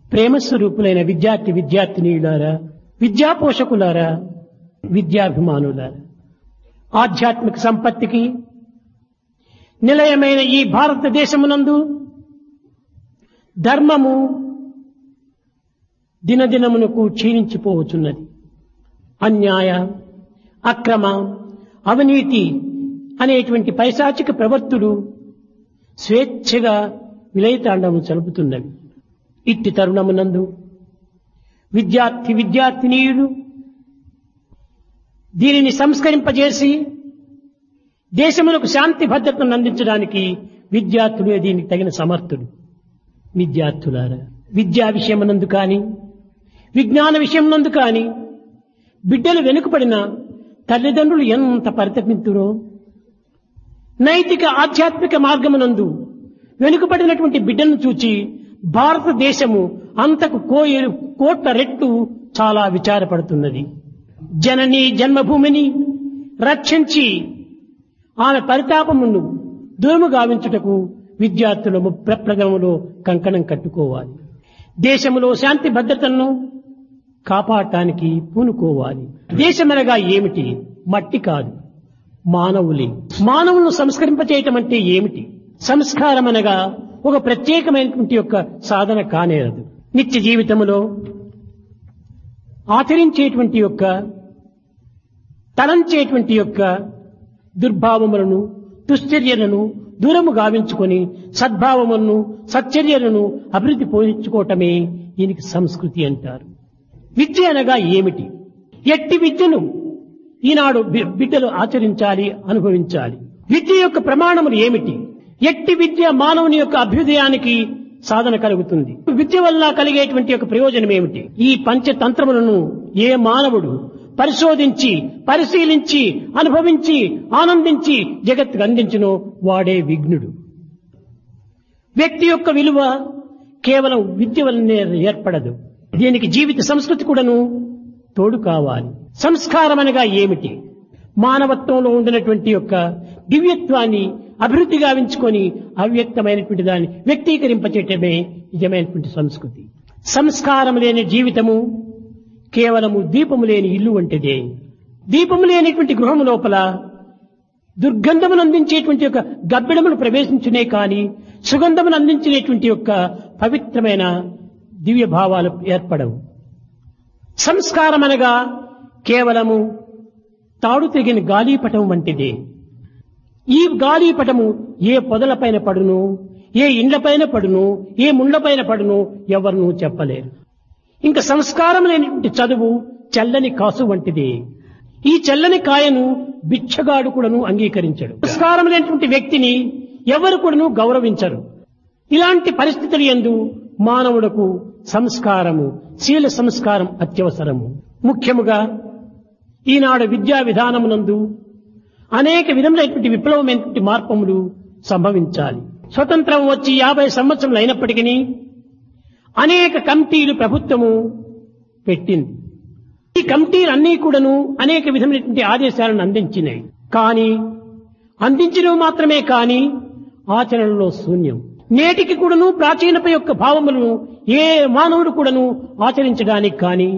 ప్రేమ స్వరూపులైన విద్యార్థి విద్యార్థినీయులారా విద్యా పోషకులారా విద్యాభిమానులారా ఆధ్యాత్మిక సంపత్తికి నిలయమైన ఈ భారతదేశమునందు ధర్మము దినదినమునకు క్షీణించిపోవచ్చున్నది అన్యాయ అక్రమ అవినీతి అనేటువంటి పైశాచిక ప్రవర్తులు స్వేచ్ఛగా విలయతాండవం చలుపుతున్నవి ఇట్టి తరుణమునందు విద్యార్థి విద్యార్థినీయులు దీనిని సంస్కరింపజేసి దేశములకు శాంతి భద్రతను అందించడానికి విద్యార్థులు దీనికి తగిన సమర్థులు విద్యార్థులారా విద్యా విషయమునందు కానీ విజ్ఞాన విషయమునందు కానీ బిడ్డలు వెనుకబడిన తల్లిదండ్రులు ఎంత పరితపింతురో నైతిక ఆధ్యాత్మిక మార్గమునందు వెనుకబడినటువంటి బిడ్డను చూచి భారతదేశము అంతకు కోయలు కోట్ల రెట్లు చాలా విచారపడుతున్నది జనని జన్మభూమిని రక్షించి ఆమె పరితాపమును దూరము గావించుటకు విద్యార్థులు ప్రప్రగమంలో కంకణం కట్టుకోవాలి దేశంలో శాంతి భద్రతలను కాపాడటానికి పూనుకోవాలి దేశమనగా ఏమిటి మట్టి కాదు మానవులే మానవులను సంస్కరింపచేయటం అంటే ఏమిటి సంస్కారం అనగా ఒక ప్రత్యేకమైనటువంటి యొక్క సాధన కానేరదు నిత్య జీవితంలో ఆచరించేటువంటి యొక్క తలంచేటువంటి యొక్క దుర్భావములను దుశ్చర్యలను దూరము గావించుకొని సద్భావములను సచ్చర్యలను అభివృద్ధి పోయించుకోవటమే దీనికి సంస్కృతి అంటారు విద్య అనగా ఏమిటి ఎట్టి విద్యను ఈనాడు బి- బిడ్డలు ఆచరించాలి అనుభవించాలి విద్య యొక్క ప్రమాణములు ఏమిటి ఎట్టి విద్య మానవుని యొక్క అభ్యుదయానికి సాధన కలుగుతుంది విద్య వల్ల కలిగేటువంటి యొక్క ప్రయోజనం ఏమిటి ఈ పంచతంత్రములను ఏ మానవుడు పరిశోధించి పరిశీలించి అనుభవించి ఆనందించి జగత్తుకు అందించునో వాడే విఘ్నుడు వ్యక్తి యొక్క విలువ కేవలం విద్య వల్లనే ఏర్పడదు దీనికి జీవిత సంస్కృతి కూడాను తోడు కావాలి సంస్కారం అనగా ఏమిటి మానవత్వంలో ఉండినటువంటి యొక్క దివ్యత్వాన్ని అభివృద్ధి గావించుకొని అవ్యక్తమైనటువంటి దాన్ని వ్యక్తీకరింపచేయటమే నిజమైనటువంటి సంస్కృతి సంస్కారం లేని జీవితము కేవలము దీపము లేని ఇల్లు వంటిదే దీపము లేనిటువంటి గృహము లోపల దుర్గంధమును అందించేటువంటి యొక్క గబ్బిడమును ప్రవేశించునే కాని సుగంధమును అందించినటువంటి యొక్క పవిత్రమైన దివ్య భావాలు ఏర్పడవు సంస్కారం అనగా కేవలము తాడు తెగిన గాలీపటం వంటిదే ఈ గాలీపటము ఏ పొదలపైన పడును ఏ ఇండ్లపైన పడును ఏ ముండ్లపైన పడును ఎవరినూ చెప్పలేరు ఇంకా సంస్కారం లేనిటువంటి చదువు చల్లని కాసు వంటిది ఈ చల్లని కాయను బిచ్చగాడు కూడాను అంగీకరించడు సంస్కారం లేనటువంటి వ్యక్తిని ఎవరు కూడాను గౌరవించరు ఇలాంటి పరిస్థితులు ఎందు మానవుడకు సంస్కారము శీల సంస్కారం అత్యవసరము ముఖ్యముగా ఈనాడు విద్యా విధానమునందు అనేక విధములైనటువంటి విప్లవమైనటువంటి మార్పములు సంభవించాలి స్వతంత్రం వచ్చి యాభై సంవత్సరములు అయినప్పటికీ అనేక కమిటీలు ప్రభుత్వము పెట్టింది ఈ కమిటీలు అన్నీ కూడాను అనేక విధమైనటువంటి ఆదేశాలను అందించినాయి కానీ అందించినవి మాత్రమే కాని ఆచరణలో శూన్యం నేటికి కూడాను ప్రాచీనప యొక్క భావములను ఏ మానవుడు కూడాను ఆచరించడానికి కానీ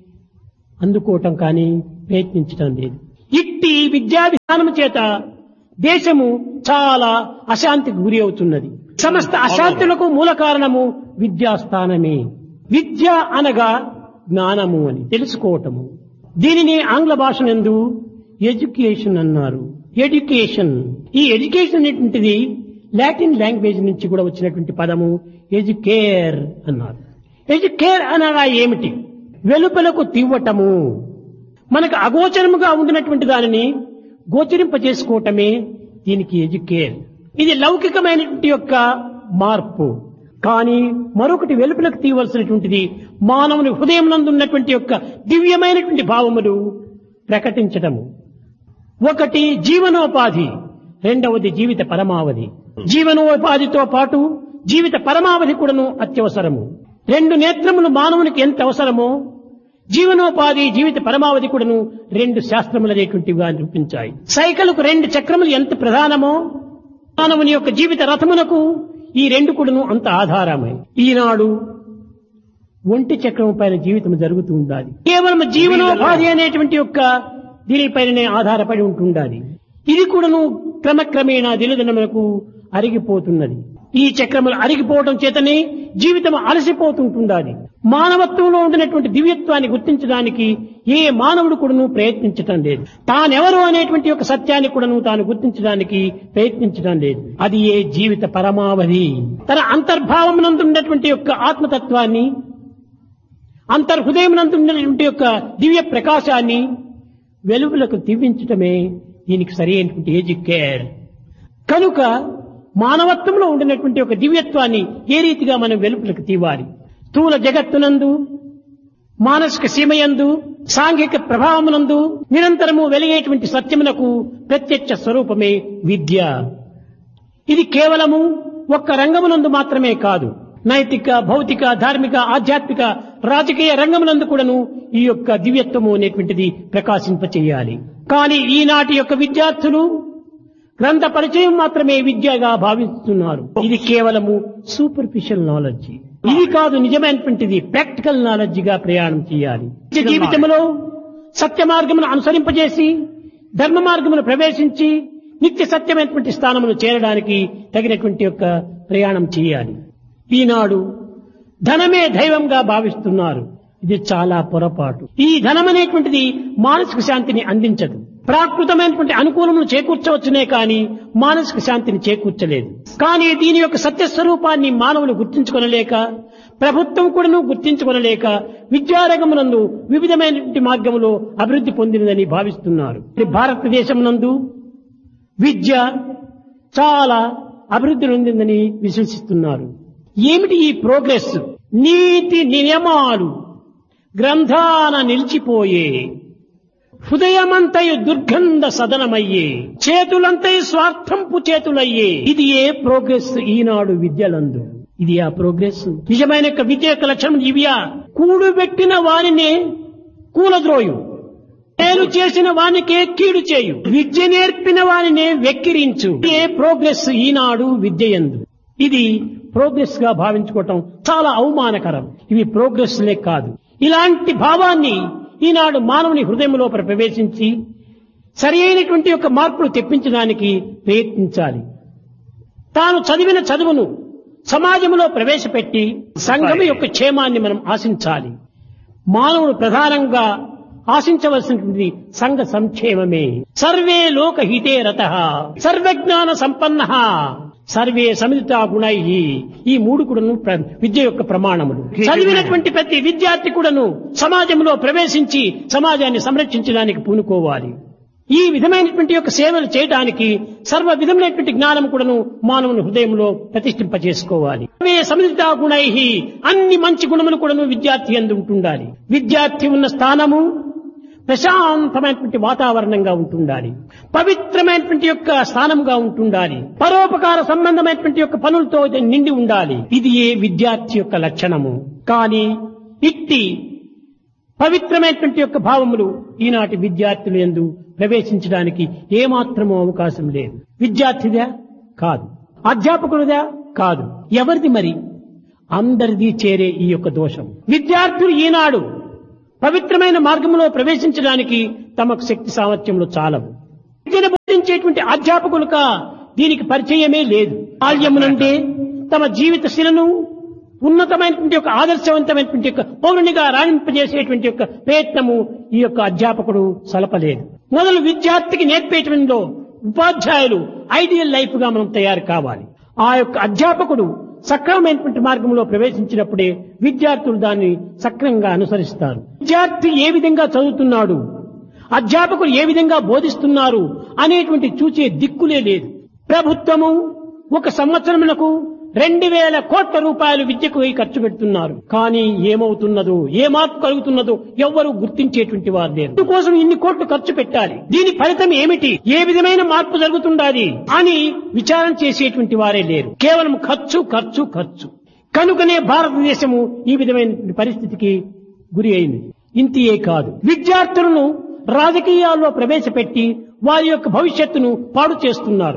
అందుకోవటం కానీ ప్రయత్నించటం లేదు ఇట్టి విద్యా విధానము చేత దేశము చాలా అశాంతికి గురి అవుతున్నది సమస్త అశాంతులకు మూల కారణము విద్యాస్థానమే విద్య అనగా జ్ఞానము అని తెలుసుకోవటము దీనిని ఆంగ్ల భాష నందు ఎడ్యుకేషన్ అన్నారు ఎడ్యుకేషన్ ఈ ఎడ్యుకేషన్ అనేటువంటిది లాటిన్ లాంగ్వేజ్ నుంచి కూడా వచ్చినటువంటి పదము ఎడ్యుకేర్ అన్నారు ఎడ్యుకేర్ అనగా ఏమిటి వెలుపలకు తివ్వటము మనకు అగోచరముగా ఉండినటువంటి దానిని గోచరింపజేసుకోవటమే దీనికి ఎడ్యుకేర్ ఇది లౌకికమైనటువంటి యొక్క మార్పు కానీ మరొకటి వెలుపలకు తీయవలసినటువంటిది మానవుని హృదయం ఉన్నటువంటి యొక్క దివ్యమైనటువంటి భావములు ప్రకటించటము ఒకటి జీవనోపాధి రెండవది జీవిత పరమావధి జీవనోపాధితో పాటు జీవిత పరమావధి కూడాను అత్యవసరము రెండు నేత్రములు మానవునికి ఎంత అవసరమో జీవనోపాధి జీవిత పరమావధి కూడాను రెండు శాస్త్రములు అనేటువంటివిగా నిరూపించాయి సైకిల్కు రెండు చక్రములు ఎంత ప్రధానమో మానవుని యొక్క జీవిత రథమునకు ఈ రెండు కూడాను అంత ఆధారమే ఈనాడు ఒంటి చక్రం పైన జీవితం జరుగుతూ ఉండాలి కేవలం జీవనోపాధి అనేటువంటి యొక్క దీనిపైననే ఆధారపడి ఉంటుండాలి ఇది కూడాను క్రమక్రమేణా దినదినములకు అరిగిపోతున్నది ఈ చక్రములు అరిగిపోవడం చేతనే జీవితం అలసిపోతుంటుండాలి మానవత్వంలో ఉండినటువంటి దివ్యత్వాన్ని గుర్తించడానికి ఏ మానవుడు కూడాను ప్రయత్నించటం లేదు తానెవరు అనేటువంటి ఒక సత్యాన్ని కూడాను తాను గుర్తించడానికి ప్రయత్నించడం లేదు అది ఏ జీవిత పరమావధి తన అంతర్భావమునందున్నటువంటి యొక్క ఆత్మతత్వాన్ని అంతర్హృదయమునందున్నటువంటి యొక్క దివ్య ప్రకాశాన్ని వెలుగులకు దివ్వించటమే దీనికి సరి అయినటువంటి ఏజ్ కేర్ కనుక మానవత్వంలో ఉండినటువంటి ఒక దివ్యత్వాన్ని ఏ రీతిగా మనం వెలుపులకు తీవాలి స్థూల జగత్తునందు మానసిక సీమయందు సాంఘిక ప్రభావమునందు నిరంతరము వెలిగేటువంటి సత్యమునకు ప్రత్యక్ష స్వరూపమే విద్య ఇది కేవలము ఒక్క రంగమునందు మాత్రమే కాదు నైతిక భౌతిక ధార్మిక ఆధ్యాత్మిక రాజకీయ రంగమునందు కూడాను ఈ యొక్క దివ్యత్వము అనేటువంటిది ప్రకాశింపచేయాలి కానీ ఈనాటి యొక్క విద్యార్థులు గ్రంథ పరిచయం మాత్రమే విద్యగా భావిస్తున్నారు ఇది కేవలము సూపర్ఫిషియల్ నాలెడ్జ్ ఇది కాదు నిజమైనటువంటిది ప్రాక్టికల్ నాలెడ్జ్ గా ప్రయాణం చేయాలి నిత్య జీవితంలో సత్య మార్గమును అనుసరింపజేసి ధర్మ మార్గమును ప్రవేశించి నిత్య సత్యమైనటువంటి స్థానమును చేరడానికి తగినటువంటి యొక్క ప్రయాణం చేయాలి ఈనాడు ధనమే దైవంగా భావిస్తున్నారు ఇది చాలా పొరపాటు ఈ ధనం అనేటువంటిది మానసిక శాంతిని అందించదు ప్రాకృతమైనటువంటి అనుకూలములు చేకూర్చవచ్చునే కానీ మానసిక శాంతిని చేకూర్చలేదు కానీ దీని యొక్క సత్యస్వరూపాన్ని మానవులు గుర్తించుకొనలేక ప్రభుత్వం కూడాను గుర్తించుకొనలేక విద్యారంగమునందు వివిధమైనటువంటి మార్గములో అభివృద్ధి పొందినదని భావిస్తున్నారు భారతదేశమునందు విద్య చాలా అభివృద్ధి పొందిందని విశ్వసిస్తున్నారు ఏమిటి ఈ ప్రోగ్రెస్ నీతి నియమాలు గ్రంథాన నిలిచిపోయే హృదయమంతయు దుర్గంధ సదనమయ్యే చేతులంతయు స్వార్థంపు చేతులయ్యే ఇది ఏ ప్రోగ్రెస్ ఈనాడు విద్యలందు ఇది ఆ ప్రోగ్రెస్ నిజమైన యొక్క విద్య యొక్క లక్షణం ఇవియా కూడుబెట్టిన వారినే కూలద్రోయు మేలు చేసిన వానికే కీడు చేయు విద్య నేర్పిన వానినే వెక్కిరించు ఏ ప్రోగ్రెస్ ఈనాడు విద్యయందు ఇది ప్రోగ్రెస్ గా భావించుకోవటం చాలా అవమానకరం ఇవి ప్రోగ్రెస్ లే కాదు ఇలాంటి భావాన్ని ఈనాడు మానవుని హృదయంలో ప్రవేశించి సరి అయినటువంటి యొక్క మార్పులు తెప్పించడానికి ప్రయత్నించాలి తాను చదివిన చదువును సమాజంలో ప్రవేశపెట్టి సంఘం యొక్క క్షేమాన్ని మనం ఆశించాలి మానవుడు ప్రధానంగా ఆశించవలసినటువంటి సంఘ సంక్షేమమే సర్వే లోక హితే రత సర్వజ్ఞాన సంపన్న సర్వే సమిత గుణై ఈ మూడు కూడాను ప్ర- విద్య యొక్క ప్రమాణములు చదివినటువంటి ప్రతి విద్యార్థి కూడాను సమాజంలో ప్రవేశించి సమాజాన్ని సంరక్షించడానికి పూనుకోవాలి ఈ విధమైనటువంటి యొక్క సేవలు చేయడానికి సర్వ విధమైనటువంటి జ్ఞానం కూడాను మానవుని హృదయంలో ప్రతిష్ఠింపజేసుకోవాలి సర్వే సమిత గుణై అన్ని మంచి గుణములు కూడాను విద్యార్థి అందు ఉంటుండాలి విద్యార్థి ఉన్న స్థానము ప్రశాంతమైనటువంటి వాతావరణంగా ఉంటుండాలి పవిత్రమైనటువంటి యొక్క స్థానంగా ఉంటుండాలి పరోపకార సంబంధమైనటువంటి యొక్క పనులతో ఇది నిండి ఉండాలి ఇది ఏ విద్యార్థి యొక్క లక్షణము కానీ ఇట్టి పవిత్రమైనటువంటి యొక్క భావములు ఈనాటి విద్యార్థులు ఎందు ప్రవేశించడానికి ఏమాత్రమూ అవకాశం లేదు విద్యార్థిదా కాదు అధ్యాపకుడిదా కాదు ఎవరిది మరి అందరిది చేరే ఈ యొక్క దోషం విద్యార్థులు ఈనాడు పవిత్రమైన మార్గంలో ప్రవేశించడానికి తమకు శక్తి సామర్థ్యంలో చాలవు విద్యను బోధించేటువంటి అధ్యాపకులుక దీనికి పరిచయమే లేదు బాల్యమునంటే తమ జీవిత శిలను ఉన్నతమైనటువంటి యొక్క ఆదర్శవంతమైనటువంటి యొక్క పౌరునిగా రాణింపజేసేటువంటి యొక్క ప్రయత్నము ఈ యొక్క అధ్యాపకుడు సలపలేదు మొదలు విద్యార్థికి నేర్పేయటంలో ఉపాధ్యాయులు ఐడియల్ లైఫ్ గా మనం తయారు కావాలి ఆ యొక్క అధ్యాపకుడు సక్రమమైనటువంటి మార్గంలో ప్రవేశించినప్పుడే విద్యార్థులు దాన్ని సక్రమంగా అనుసరిస్తారు విద్యార్థి ఏ విధంగా చదువుతున్నాడు అధ్యాపకులు ఏ విధంగా బోధిస్తున్నారు అనేటువంటి చూచే దిక్కులే లేదు ప్రభుత్వము ఒక సంవత్సరములకు రెండు వేల కోట్ల రూపాయలు విద్యకు ఖర్చు పెడుతున్నారు కానీ ఏమవుతున్నదో ఏ మార్పు కలుగుతున్నదో ఎవ్వరూ గుర్తించేటువంటి వారు లేరు ఇందుకోసం ఇన్ని కోట్లు ఖర్చు పెట్టాలి దీని ఫలితం ఏమిటి ఏ విధమైన మార్పు జరుగుతుండాలి అని విచారణ చేసేటువంటి వారే లేరు కేవలం ఖర్చు ఖర్చు ఖర్చు కనుకనే భారతదేశము ఈ విధమైన పరిస్థితికి గురి అయింది ఇంతియే కాదు విద్యార్థులను రాజకీయాల్లో ప్రవేశపెట్టి వారి యొక్క భవిష్యత్తును పాడు చేస్తున్నారు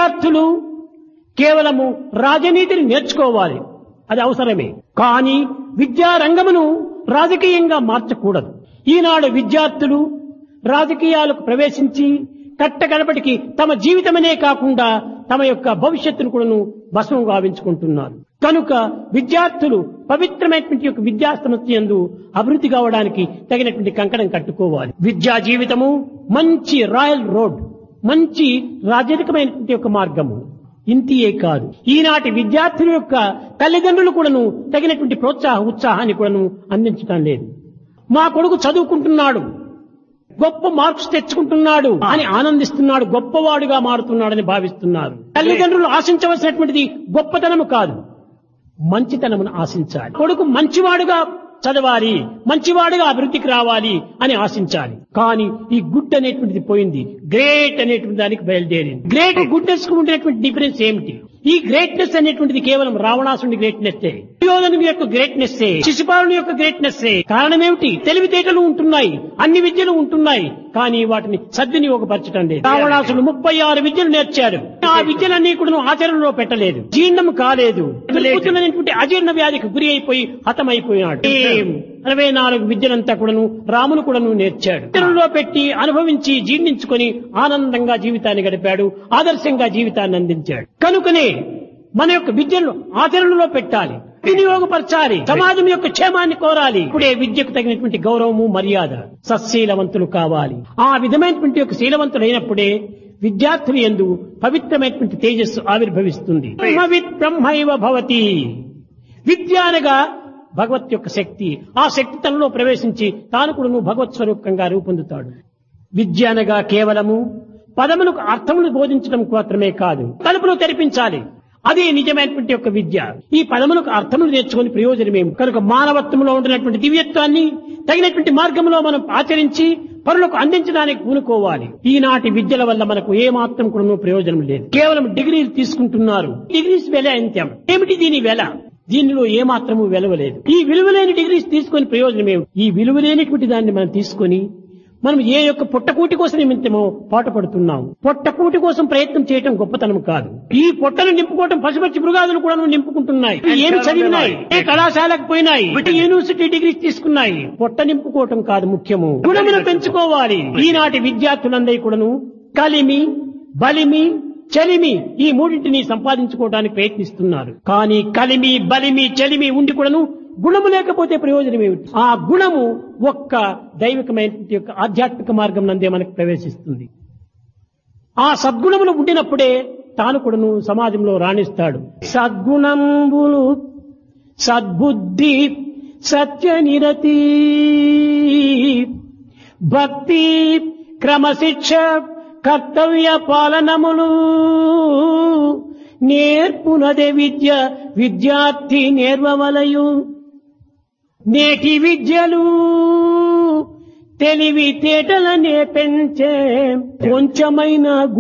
విద్యార్థులు కేవలము రాజనీతిని నేర్చుకోవాలి అది అవసరమే కానీ విద్యా రంగమును రాజకీయంగా మార్చకూడదు ఈనాడు విద్యార్థులు రాజకీయాలకు ప్రవేశించి కట్టగడపటికి తమ జీవితమనే కాకుండా తమ యొక్క భవిష్యత్తును కూడాను భస్మం గావించుకుంటున్నారు కనుక విద్యార్థులు పవిత్రమైనటువంటి యొక్క విద్యా సంస్థ యందు అభివృద్ధి కావడానికి తగినటువంటి కంకణం కట్టుకోవాలి విద్యా జీవితము మంచి రాయల్ రోడ్ మంచి రాజరికమైనటువంటి యొక్క మార్గము ఇంతియే కాదు ఈనాటి విద్యార్థుల యొక్క తల్లిదండ్రులు కూడాను తగినటువంటి ప్రోత్సాహ ఉత్సాహాన్ని కూడాను అందించడం లేదు మా కొడుకు చదువుకుంటున్నాడు గొప్ప మార్క్స్ తెచ్చుకుంటున్నాడు అని ఆనందిస్తున్నాడు గొప్పవాడుగా మారుతున్నాడని భావిస్తున్నారు తల్లిదండ్రులు ఆశించవలసినటువంటిది గొప్పతనము కాదు మంచితనమును ఆశించాలి కొడుకు మంచివాడుగా చదవాలి మంచివాడుగా అభివృద్ధికి రావాలి అని ఆశించాలి కానీ ఈ గుడ్ అనేటువంటిది పోయింది గ్రేట్ అనేటువంటి దానికి బయలుదేరింది గ్రేట్ గుడ్నెస్ కు ఉండేటువంటి డిఫరెన్స్ ఏమిటి ఈ గ్రేట్నెస్ అనేటువంటిది కేవలం రావణాసుని గ్రేట్నెస్ దుర్యోధను యొక్క గ్రేట్నెస్ శిశుపాలుని యొక్క గ్రేట్నెస్ కారణం ఏమిటి తెలివితేటలు ఉంటున్నాయి అన్ని విద్యలు ఉంటున్నాయి కానీ వాటిని సద్వినియోగపరచడం లేదు రావణాసుడు ముప్పై ఆరు విద్యలు నేర్చాడు ఆ విద్యలన్నీ కూడా ఆచరణలో పెట్టలేదు జీర్ణం కాలేదు అద్భుతమైనటువంటి అజీర్ణ వ్యాధికి గురి అయిపోయి హతమైపోయినాడు ఏం అరవై నాలుగు విద్యలంతా కూడాను రాములు కూడాను నేర్చాడు విద్యలలో పెట్టి అనుభవించి జీర్ణించుకొని ఆనందంగా జీవితాన్ని గడిపాడు ఆదర్శంగా జీవితాన్ని అందించాడు కనుకనే మన యొక్క విద్యను ఆచరణలో పెట్టాలి వినియోగపరచాలి సమాజం యొక్క క్షేమాన్ని కోరాలి ఇప్పుడే విద్యకు తగినటువంటి గౌరవము మర్యాద సత్శీలవంతులు కావాలి ఆ విధమైనటువంటి యొక్క శీలవంతులు అయినప్పుడే విద్యార్థులు ఎందు పవిత్రమైనటువంటి తేజస్సు ఆవిర్భవిస్తుంది బ్రహ్మవిత్ బ్రహ్మైవ భవతి విద్య అనగా భగవత్ యొక్క శక్తి ఆ శక్తి తనలో ప్రవేశించి తాను కూడా భగవత్ స్వరూపంగా రూపొందుతాడు విద్య అనగా కేవలము పదములకు అర్థములు బోధించడం మాత్రమే కాదు తలుపులు తెరిపించాలి అదే నిజమైనటువంటి యొక్క విద్య ఈ పదములకు అర్థములు నేర్చుకుని ప్రయోజనమేమి కనుక మానవత్వంలో ఉండినటువంటి దివ్యత్వాన్ని తగినటువంటి మార్గంలో మనం ఆచరించి పరులకు అందించడానికి పూనుకోవాలి ఈనాటి విద్యల వల్ల మనకు ఏ మాత్రం కూడా ప్రయోజనం లేదు కేవలం డిగ్రీలు తీసుకుంటున్నారు డిగ్రీస్ వెల అంత్యం ఏమిటి దీని వెల దీనిలో ఏ మాత్రము విలువలేదు ఈ విలువలేని డిగ్రీస్ తీసుకొని ప్రయోజనం ఏమిటి ఈ విలువలేనిటువంటి దాన్ని మనం తీసుకొని మనం ఏ యొక్క పొట్టకూటి కోసం నిమిత్తమో పాటుపడుతున్నాం పొట్టకూటి కోసం ప్రయత్నం చేయటం గొప్పతనం కాదు ఈ పొట్టను నింపుకోవటం పశుపక్షి మృగాదులు కూడా నింపుకుంటున్నాయి ఏమి చదివినాయి ఏ కళాశాలకు పోయినాయి ఏ యూనివర్సిటీ డిగ్రీస్ తీసుకున్నాయి పొట్ట నింపుకోవటం కాదు ముఖ్యము గుణమును పెంచుకోవాలి ఈనాటి విద్యార్థులందరి కూడాను కలిమి బలిమి చలిమి ఈ మూడింటిని సంపాదించుకోవడానికి ప్రయత్నిస్తున్నారు కానీ కలిమి బలిమి చలిమి ఉండి కూడాను గుణము లేకపోతే ప్రయోజనం ఏమిటి ఆ గుణము ఒక్క దైవికమైనటువంటి యొక్క ఆధ్యాత్మిక మార్గం నందే మనకు ప్రవేశిస్తుంది ఆ సద్గుణములు ఉండినప్పుడే తాను కూడాను సమాజంలో రాణిస్తాడు సద్గుణంబులు సద్బుద్ధి సత్యనిరతి భక్తి క్రమశిక్ష కర్తవ్య పాలనములు నేర్పునదే విద్య విద్యార్థి నేర్వవలయు నేటి విద్యలు తెలివి తేటలనే పెంచే కొంచెమైన